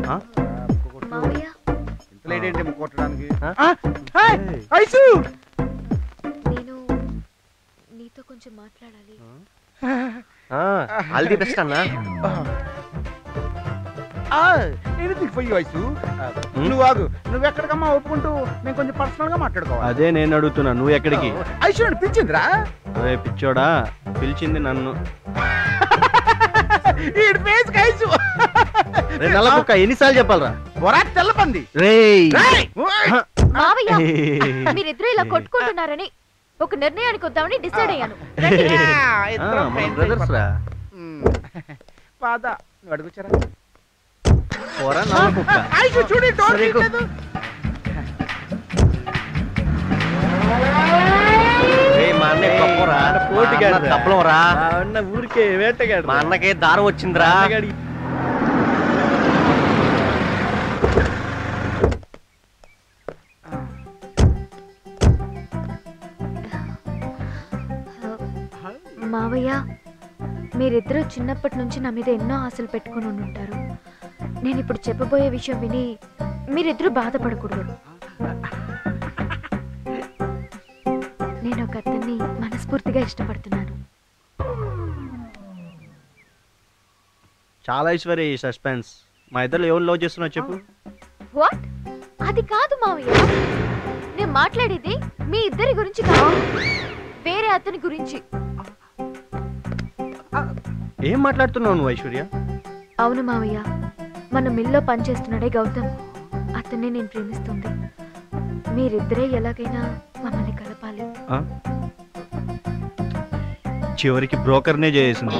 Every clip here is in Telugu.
ఆ? మావయ్య ఇంత లేట్ ఏంటి ముక్కు కొట్టడానికి ఆ? ఆ, హాయ్, ఐసు నేను నీతో కొంచెం మాట్లాడాలి ఆల్ ది బెస్ట్ అన్నా ఎనీథింగ్ ఫర్ యూ ఐసు నువ్వు ఆగు నువ్వు ఎక్కడికమ్మా ఒప్పుకుంటూ మేము కొంచెం పర్సనల్ గా మాట్లాడుకోవాలి అదే నేను అడుగుతున్నా నువ్వు ఎక్కడికి ఐసు నన్ను పిలిచిందిరా అరే పిచ్చోడా పిలిచింది నన్ను ఈడు ఫేస్ ఐసు రే నల్ల కుక్క ఎన్నిసార్లు చెప్పాలరా పొరా తెల్లపంది రేయ్ రేయ్! ఓయ్! మావయ్య మీరిద్దరూ ఇలా కొట్టుకుంటున్నారని ఒక నిర్ణయానికి వద్దామని డిసైడ్ అయ్యాను రండి. ఆ, ఇద్దరం మన friends బ్రదర్స్ రా మ్. పాద నువ్వు అడుగుచ్చారా పోరా నల్ల కుక్క ఐసు చూడు డోర్ సరే, కు- తీయలేదు. రేయ్, మా అన్నయ్య గొప్పరా మన పోటీగాడు రా. తప్పలం రా మా అన్న ఊరికే వేటగాడు మా అన్నకి దారం వచ్చిందిరా వేటగాడి. మావయ్య మీరిద్దరూ చిన్నప్పటి నుంచి నా మీద ఎన్నో ఆశలు పెట్టుకుని ఉండి ఉంటారు నేను ఇప్పుడు చెప్పబోయే విషయం విని మీరిద్దరూ బాధపడకూడదు నేను ఒక అతన్ని మనస్ఫూర్తిగా ఇష్టపడుతున్నాను చాలా ఐశ్వర్య ఈ సస్పెన్స్ మా ఇద్దరు ఎవరు లవ్ చేస్తున్నావు చెప్పు వాట్ అది కాదు మావయ్య నేను మాట్లాడేది మీ ఇద్దరి గురించి కాదు వేరే అతని గురించి ఏం మాట్లాడుతున్నావు నువ్వు ఐశ్వర్య అవును మావయ్య మన మిల్లో పనిచేస్తున్నాడే గౌతమ్ అతన్ని నేను ప్రేమిస్తుంది మీరిద్దరే ఎలాగైనా మమ్మల్ని కలపాలి ఆ? చివరికి బ్రోకర్నే చేసింది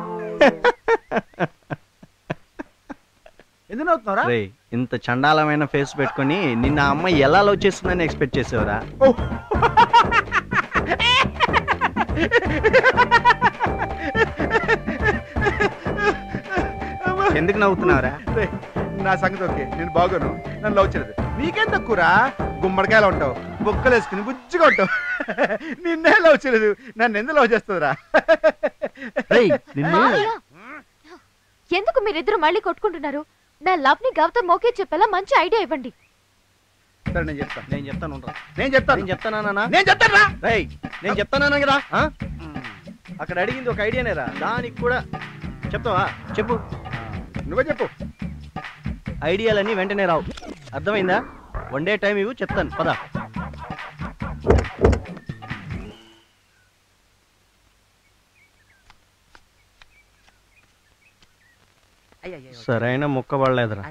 ఎందుకు నవ్వుతున్నారా రే ఇంత చండాలమైన ఫేస్ పెట్టుకొని నిన్న ఆ అమ్మాయి ఎలా లవ్ చేస్తుందని ఎక్స్పెక్ట్ చేసేవరా ఎందుకు నవ్వుతున్నావురా రేయ్, నా సంగతి ఓకే నేను బాగోను నన్ను లవ్ చేయలేదు నీకేం తక్కువరా గుమ్మడికాయలు ఉంటావు బొక్కలు వేసుకుని బుజ్జిగా ఉంటావు నిన్నే లవ్ చేయలేదు నన్ను ఎందుకు లవ్ చేస్తుందిరా రేయ్ నిన్ను మావయ్య ఎందుకు మీరిద్దరు మళ్ళీ కొట్టుకుంటున్నారు నా లవ్ ని గౌతమ్ ఓకే చెప్పేలా మంచి ఐడియా ఇవ్వండి సరే నేను చెప్తాను నేను చెప్తాను ఉండరా. నేను చెప్తాను నేను చెప్తానా నేను చెప్తాను రా రేయ్ నేను చెప్తానా కదా ఆ? అక్కడ అడిగింది ఒక ఐడియానేరా దానికి కూడా చెప్తావా చెప్పు నువ్వే చెప్పు ఐడియాలన్నీ వెంటనే రావు అర్థమైందా వన్ డే టైం ఇవ్వు చెప్తాను పద సరైన ముక్క పడలేదురా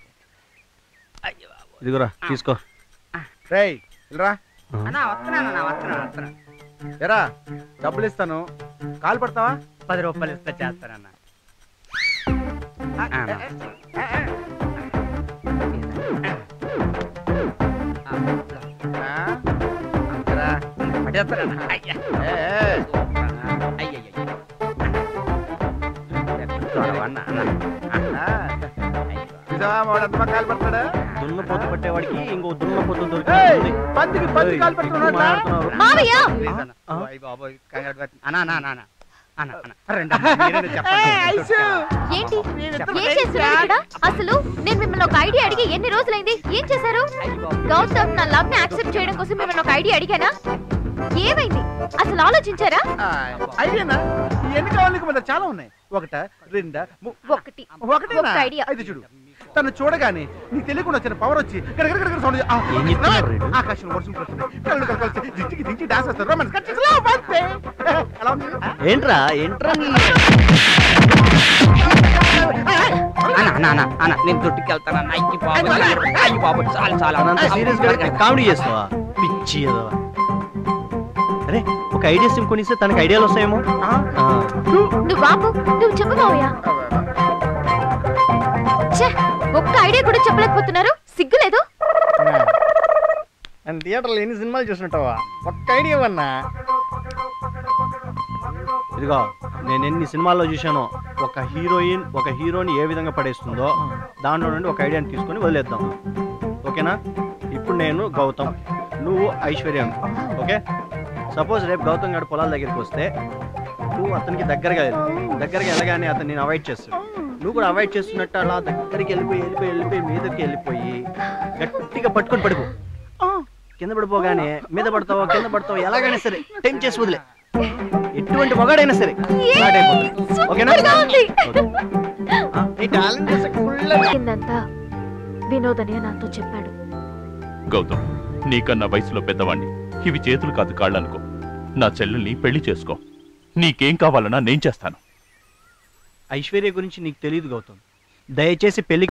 ఇదిగోరా తీసుకో రేయ్ రా అన్నా వస్తున్నాను అన్నా వస్తున్నాను వస్తున్నాను ఎరా డబ్బులు ఇస్తాను కాలు పడతావా పది రూపాయలు ఇస్తే చేస్తానన్నా ఆ, అన్నా. ఆ? అంతరా. పడేస్తానన్నా. అయ్యా. ఏ, ఏ. అయ్యయ్యయ్య. చూడవన్నా, అన్నా. ఆ. చూసావా వాడు ఎంత బాగా కాలు పడతాడా దున్న పొత్తు పట్టేవాడికి ఇంకో దున్న పొత్తు ఏయ్, దొరికింది పందికి పంది ఏయ్, కాలు ఎక్కువ పడుతున్నాడు మాట్లాడుతున్నారు. మావయ్య ప్లీజ్ అన్నా. ఆ? ఓయ్ బాబోయ్, కంగారు పడుతు- అన్నా, అన్నా, అన్నా, అన్నా. అన్నా, అన్నా. రండి అన్నా, మీరేదో చెప్పండి. ఏంటి ఏం చేస్తున్నారు ఇక్కడ అసలు నేను మిమ్మల్ని ఒక ఐడియా అడిగి ఎన్ని రోజులైంది ఏం చేశారు గౌతమ్ నా లవ్ ని యాక్సెప్ట్ చేయడం కోసం మిమ్మల్ని ఒక ఐడియా అడిగానా ఏమైంది అసలు ఆలోచించారా అయినా ఎన్ని కావాలి నీకు మన చాలా ఉన్నాయి ఒకట రెండా ము- ఒకటి ఒకటేనా ఒక ఐడియా అయితే చూడు తను చూడగానే నీకు తెలియకుండా వచ్చిన పవర్ వచ్చి గడగడ గడగడ సౌండ్ చేసి, ఆ, ఏం చెప్తున్నారు వీడు? ఆకాశం వర్షం పడుతుంది కళ్ళు కలిసి దించికి దించి డాన్స్ చేస్తారు రొమాన్స్ కట్ చేసి love అంతే. ఎలా ఉంది? ఆ? ఏంట్రా ఏంట్రా నీ అన్నా, అన్నా, అన్నా, అన్నా, నేను దొడ్డుకి వెళ్తాను అయ్యి బాబు అయ్యి బాబు చాలు చాలు అనంత సీరియస్ గా కామెడీ చేస్తావా పిచ్చి ఏదో అరే ఒక ఐడియా సిమ్ కొనిస్తే తనకి ఐడియాలు వస్తాయేమో ఆ? ఆ, నువ్వు బాబు నువ్వు చెప్పు మావయ్య ఛే, ఒక్క ఐడియా కూడా చెప్పలేకపోతున్నారు సిగ్గులేదు అని థియేటర్లో ఎన్ని సినిమాలు చూసినట్టావా ఒక్క ఐడియా అన్నా ఇదిగో నేను ఎన్ని సినిమాల్లో చూశానో ఒక హీరోయిన్ ఒక హీరోని ఏ విధంగా పడేస్తుందో దాంట్లో నుండి ఒక ఐడియాని తీసుకొని వదిలేద్దాం ఓకేనా ఇప్పుడు నేను గౌతమ్ నువ్వు ఐశ్వర్యం ఓకే సపోజ్ రేపు గౌతమ్ గారి పొలాల దగ్గరికి వస్తే నువ్వు అతనికి దగ్గరగా వెళ్ళు దగ్గరగా వెళ్ళగానే అతను నేను అవాయిడ్ చేస్తాడు నువ్వు కూడా అవాయిడ్ చేస్తున్నట్టు అలా దగ్గరికి వెళ్ళిపోయి వెళ్ళిపోయి వెళ్ళిపోయి మీదకి వెళ్ళిపోయి గట్టిగా పట్టుకొని పడుకో ఆ, కింద పడిపోగానే మీద పడతావో కింద పడతావో ఎలాగైనా సరే టైం చేసి వదిలే ఎటువంటి మొగాడైనా సరే స్టార్ట్ అయిపోతుంది ఓకేనా సూపర్గా ఉంది. ఆ, నీ టాలెంట్ చూస్తే ఫుల్ కిందంతా వినోదనే నాతో చెప్పాడు గౌతమ్ నీకన్నా వయసులో పెద్దవాణ్ణి ఇవి చేతులు కాదు కాళ్ళనుకో నా చెల్లెల్ని పెళ్లి చేసుకో నీకేం కావాలన్నా నేను చేస్తాను ఐశ్వర్య గురించి నీకు తెలియదు గౌతమ్ దయచేసి పెళ్లి